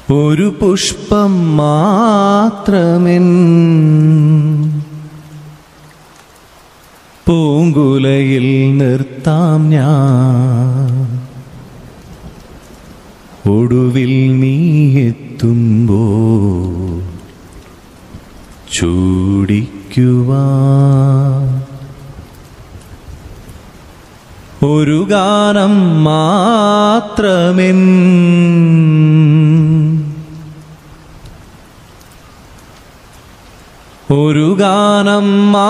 ഒരു പുഷ്പം മാത്രമെൻ പൂങ്കുലയിൽ നിർത്താം ഞാൻ ഒടുവിൽ നീ എത്തുമ്പോ ചൂടിക്കുവാ ഒരു ഗാനം മാത്രമെൻ ഒരു ഗാനം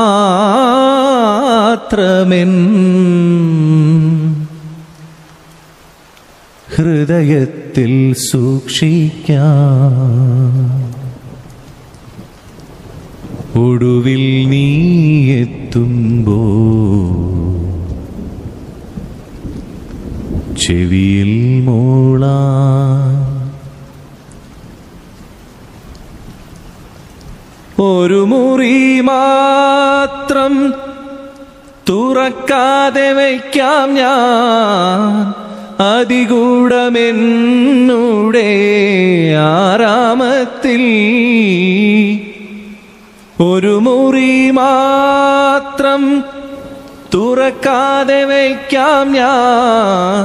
മാത്രമെൻ ഹൃദയത്തിൽ സൂക്ഷിക്കാം ഒടുവിൽ നീ എത്തുമ്പോ ചെവിയിൽ മോളാ ഒരു മുറി മാത്രം തുറക്കാതെ വയ്ക്കാം ഞാൻ അതികൂടമെന്നൂടെ ആരാമത്തിൽ ഒരു മുറി മാത്രം തുറക്കാതെ വയ്ക്കാം ഞാൻ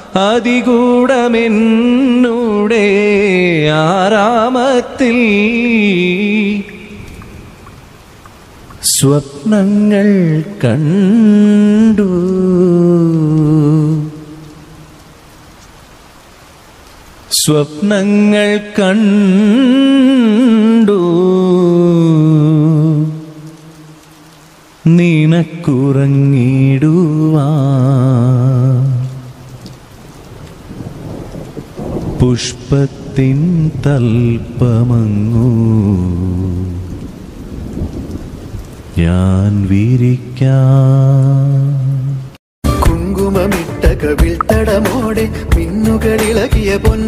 അതികൂടമെന്നൂടെ ആരാമത്തിൽ സ്വപ്നങ്ങൾ കണ്ടു സ്വപ്നങ്ങൾ കണ്ടു നിനക്കുറങ്ങിടുവാ പുഷ്പത്തിൻ തൽപ്പമങ്ങൂ ഞാൻ വിരിക്കാം കുങ്കുമമിട്ട കവിൾ തടമോടെ മിന്നുകളിളകിയ പൊൻ